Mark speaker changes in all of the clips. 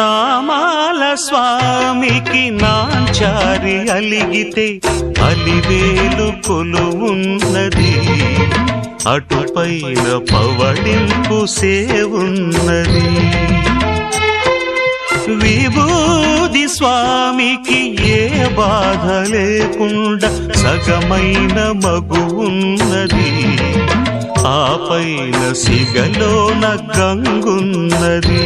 Speaker 1: నామాల స్వామికి నాంచారి అలిగితే అలివేలు కొలువున్నది అటుపైన పవళింపు సేవున్నది విభూది స్వామికి ఏ బాధ లేకుండా సగమైన మగు ఉన్నది ఆ పైన సిగలోన గంగున్నది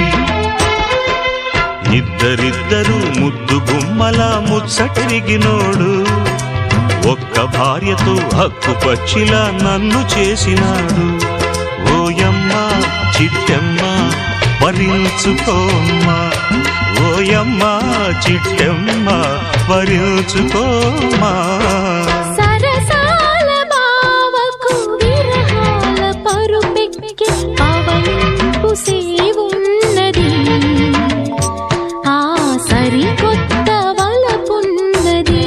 Speaker 1: ఇద్దరిద్దరు ముద్దు గుమ్మల ముచ్చటిరిగినోడు ఒక్క భార్యతో హక్కు పచ్చిలా నన్ను చేసినాడు ఓయమ్మ చిట్టమ్మ వరించుకోమ్మా ఓయమ్మ చిట్టమ్మ వరించుకోమ్మా
Speaker 2: సరసాల బావకు విరహాల పరుపెక్కి పవలింపు సేవున్నది ఆ సరికొత్త వలపున్నది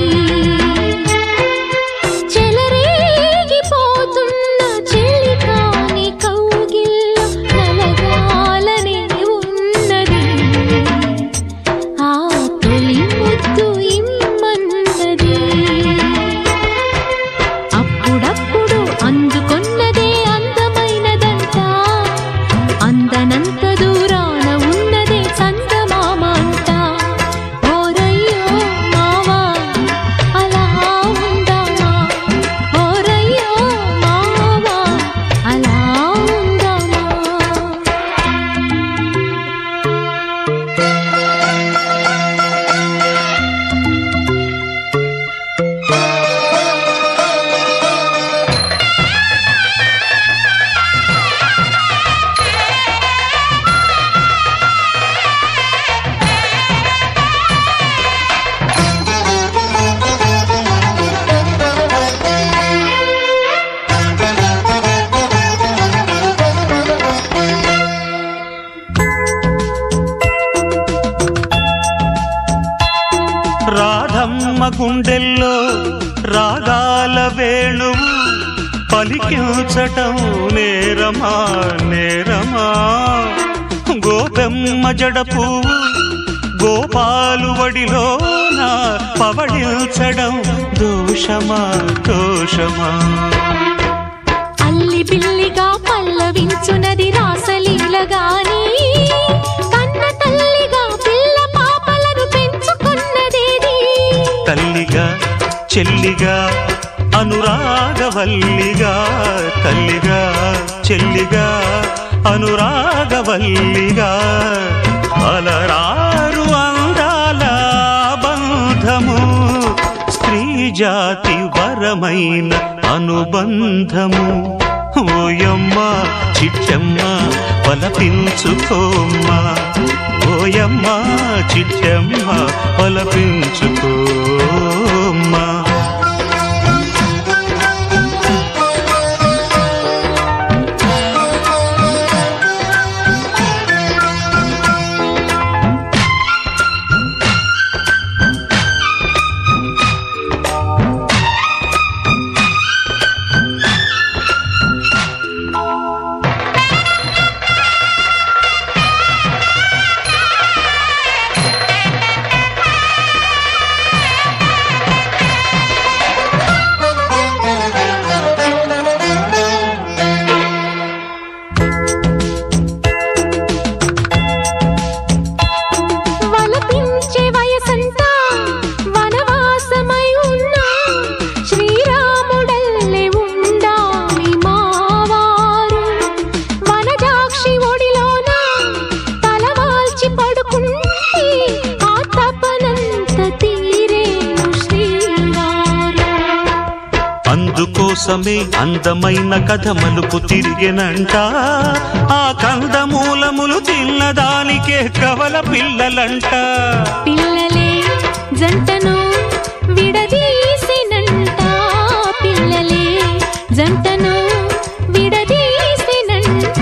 Speaker 2: చెలరేగిపోతున్న చెలికాని కౌగిల్ల నలగాలనే ఉన్నది ఆ తొలి ముద్దు ఇమ్మన్నది అప్పుడప్పుడు అందుకొన్నదే అందమైనదంట అందనంత దూరాన ఉన్నదే చందమామ అంట ఓరయ్యో మావా అలా ఉందామా ఓరయ్యో మావా అలా ఉందామా
Speaker 1: రాధమ్మ గుండెల్లో రాగాల వేణువు పలికించటం నేరమా నేరమా గోపెమ్మ జడపు గోపాలు వడిలోన పవళించడం దోషమా దోషమా
Speaker 2: అల్లి బిల్లిగా పల్లవించునది రాసలీలగాని కన్న తల్లిగా పిల్ల పాపలను పెంచుకున్నదేది
Speaker 1: తల్లిగా చెల్లిగా అనురాగవల్లిగా తల్లిగా చెల్లిగా అనురాగవల్లిగా అలరారు అందాల బంధము స్త్రీ జాతి వరమైన అనుబంధము ఓయమ్మ చిట్టమ్మ వలపించుకోమ్మా ఓయమ్మ చిట్టమ్మ వలపించుకోమ్మా
Speaker 2: వలపించే వయసంతా వనవాసమై ఉన్నా శ్రీరాముడల్లే ఉండాలి మావారు వనజాక్షి ఒడిలోన తలవాల్చి పడుకుంటే ఆ తపనంత తీరేను శ్రీవారు
Speaker 1: అందుకోసమే అందమైన కథ మలుపు తిరిగెనంట ఆ కందమూలములు తిన్నదానికే కవల పిల్లలంట
Speaker 2: పిల్లలే జంటను విడదీసినంట పిల్లలే జంటను విడదీసినంట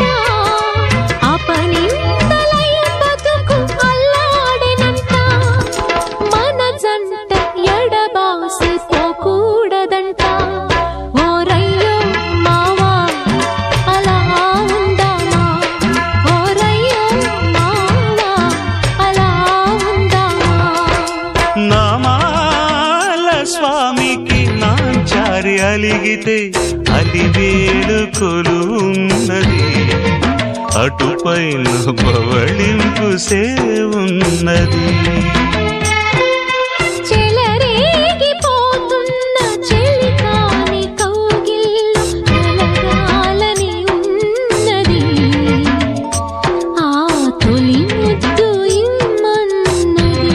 Speaker 2: అపనిందలై బతుకు అల్లాడినంట మన జంట ఎడబాసి పోకూడదంట ఓరయ్యో మావా అలా ఉందామా ఓరయ్యో మావా
Speaker 1: వెళితే అలివేలు కొలున్నది అటుపైన పవళింపు సేవున్నది
Speaker 2: చెలరేగిపోతున్న చెలికాని కౌగిల్లో కలగాలని ఉన్నది ఆ తొలి ముద్దు ఇమ్మన్నది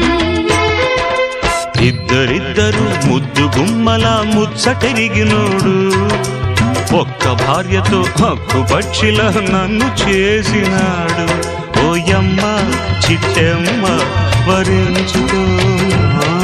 Speaker 1: ఇద్దరిద్దరు ముద్దు గుమ్మల ముచ్చటెరిగినోడు ఒక్క భార్యతో హక్కు పక్షిల నన్ను చేసినాడు ఓయమ్మ చిట్టెమ్మ వరించుకో